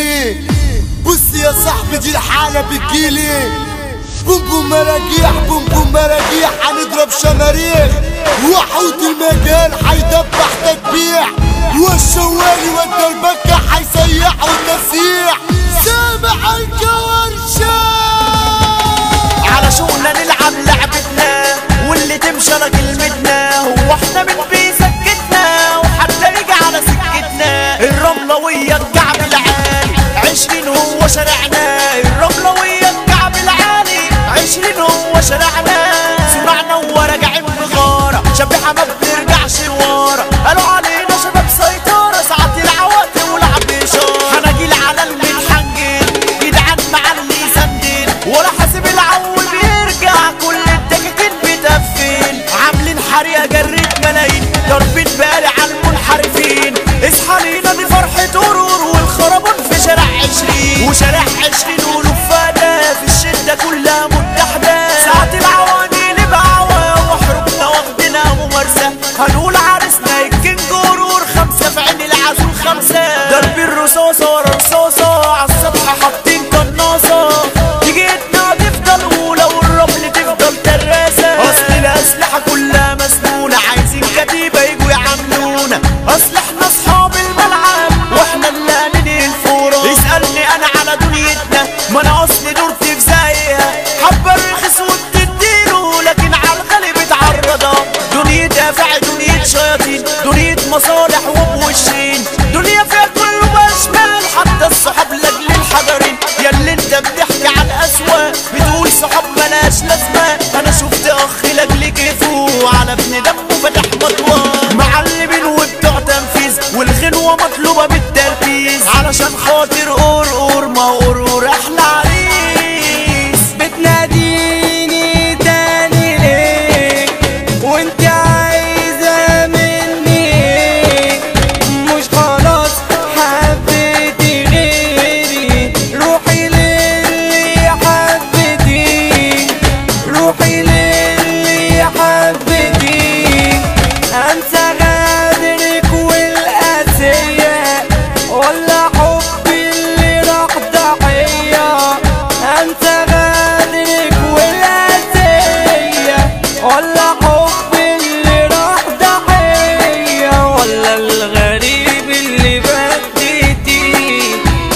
بتجيلي بص يا صاحبي دي الحالة بتجيلي بوم بوم مراجيح بوم بوم مراجيح هنضرب شماريخ وحوت المجال هيدبح تدبيح والشوالي والدربكة هيسيح وتسيح سامع الكورشة على شوقنا نلعب لعبتنا واللي تمشي على كلمتنا هو احنا من بيسكتنا وحتى نيجي على سكتنا الرملوية الكعب العالي عشرين هو شارعنا الرملوية الكعب العالي عشرين هو شارعنا سمعنا وراجعين بغارة شبيحة ما بنرجعش لورا قالوا علينا شباب سيطرة ساعات العواتم ولعب إشارة هنجيل على المتحنجل جدعان معلي سندل ولا حاسب العول بيرجع كل الدكاكين بتقفل عاملين حريقة جريت ملايين ضاربين بالي على المنحرفين اصحى لينا دي فرحة قرور والخربون في شارع عشرين وشارع عشرين ولفادة في الشدة كلها متحدة ساعة العواني بعوى وحروبنا واخدنا ممارسة هنقول عرسنا الكينج قرور خمسة في عين العزول خمسة ضرب الرصاصة ورا رصاصة عالسطح حاطين قناصة تيجيتنا تفضل أولى والرمل تفضل تراسة أصل الأسلحة كلها مسنونة عايزين كتيبة يجوا يعاملونا أصل احنا أصحاب الملعب واحنا اللي هننهي الفورة اسألني أنا على دنيتنا ما أنا أصلي دورتي في زيها حبة الرخيص وبتديله لكن على الغالي بتعرضها دنيا دافع دنيا شياطين دنيا مصالح وبوشين دنيا فيها كله بشمال حتى الصحاب لاجل الحجرين يا اللي انت بتحكي على الأسواق بتقول صحاب ملاش لازمة انا شفت اخ لاجل كيفه على ابن دمه فتح مطوى معلمين وبتوع تنفيذ والغنوة مطلوبة بالتركيز علشان خاطر قرقر ما قرقر احلى عريس بتناديني تاني ليه وانت عايزة مني ايه مش خلاص حبيتي غيري روحي للي حبيتي روحي للي حبيتي انسى غدرك والقاسية ولا حبي اللي راح ضحية انسى غدرك والقاسية ولا حبي اللي راح ضحية ولا الغريب اللي بديتي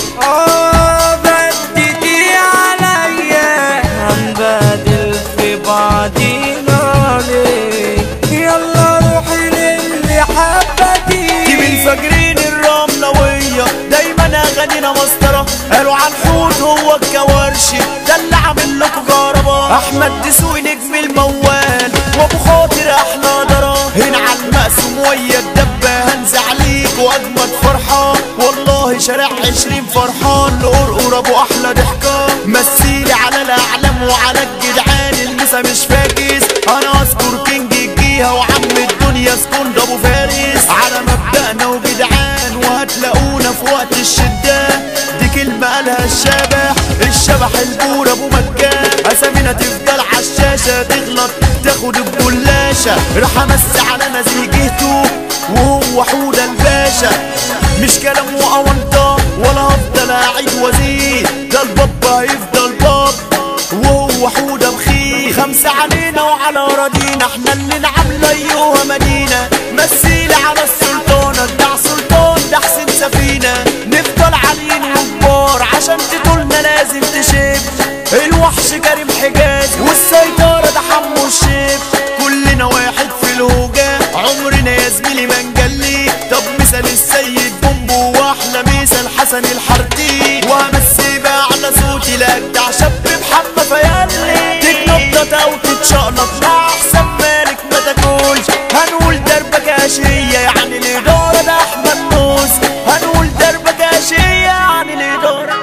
اه بديتي عليا هنبادل في بعضينا ليه يلا روحي للي حبتي دي بالفجرين الرملوية دايما اغانينا مسطرة قالوا عن حوت هو الكوارشي ده اللي عامل لكم كهرباء احمد دسوقي نجم الموال وابو خاطر احلى درا هنا على المقسوم ويا الدبة هنزع عليك واجمد فرحة والله شارع عشرين فرحان لقرقر ابو احلى ضحكة مثيلي على الاعلام وعلى الجدعان المسا مش فاكس انا اذكر كينج الجيهة وعم الدنيا سكون ده ابو فارس على مبدأنا وجدعان وهتلاقونا في وقت الشدة دي كلمة قالها الشبح الشبح البور ابو مكان اسامينا تفضل عالشاشة تغلط تاخد الجلاشة راح امس على نزيجته وهو حودة الباشا مش كلام وأونطة ولا هفضل اعيد وزيد ده الباب هيفضل باب وهو حودة بخير خمسة علينا وعلى أراضينا احنا اللي نعمل أيوها مدينة مثيل على السلطانة بتاع سلطان ده حسين سفينة نفضل عاليين وكبار عشان تطولنا لازم تشب الوحش كريم حجازي والسيطرة ده حمو الشيب كلنا واحد في الهوجة عمرنا يا زميلي ما نجلي طب مثال السيد بومبو واحلى مثال حسن الحرتي وهمسي بقى على صوتي لاجدع شاب محمد فيالي تتنطط او تتشقلط مع احسن مالك ما تاكلش هنقول دربك اشية يعني الادارة ده احمد موز هنقول دربك اشية يعني الادارة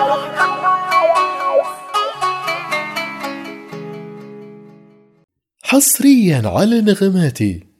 حصريا على نغماتي